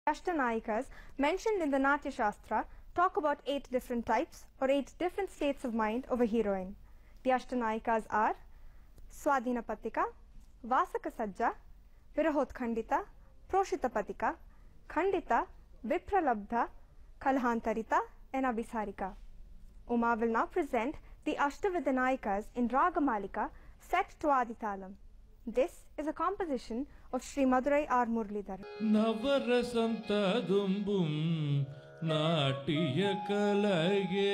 Ashtanayikas mentioned in the Natya Shastra talk about eight different types or eight different states of mind of a heroine. The Ashtanayikas are Swadhina Patika, Vasaka Sajja, Virahotkhandita, Proshita Patika, Khandita, Vipralabdha, Kalhantarita, and Abhisarika. Uma will now present the Ashtavidanayikas in Ragamalika set to Aditalam. This is a composition of Sri Madurai R. Murlidhar. நவரசம் ததும்பும் நாட்டிய கலையே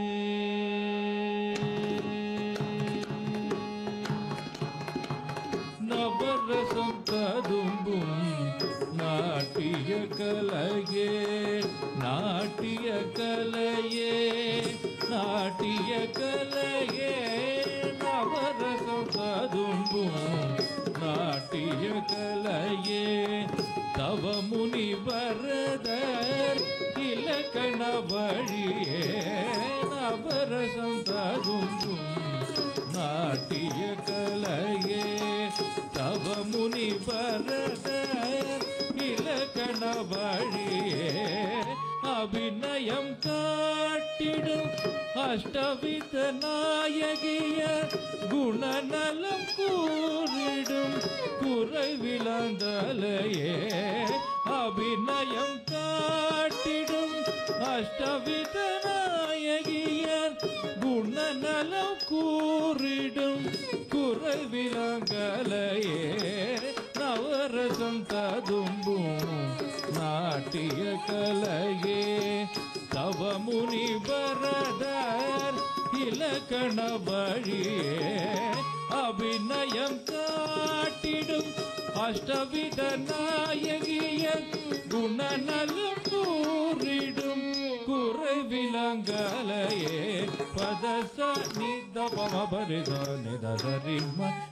நவரசம் ததும்பும் நாட்டிய கலையே நாட்டிய கலையே நாட்டிய கலையே நவரசம் ததும்பும் நாட்டிய கலையே தவ முனிவரதர் இலக்கண வழியே நவரசம் ததும்பும் நாட்டிய கலையே தவ முனிவரதர் இலக்கண வழியே அபிநயம் காட்டிடும் அஷ்டவித நாயகிய குணநலம் கூறிடும் குறைவிழந்தலையே அபிநயம் காட்டிடும் அஷ்டவித நாயகிய குணநலம் கூறிடும் குறைவிலங்கலையே நவரசம் ததும்பும் நாட்டிய கலையே தவ முனிவரதர் இலக்கண வழியே அபிநயம் காட்டிடும் அஷ்டவித நாயகிய குணநலம் கூறிடும் குறைவிலங்கலையே பதச நித பம பரித நித சரிம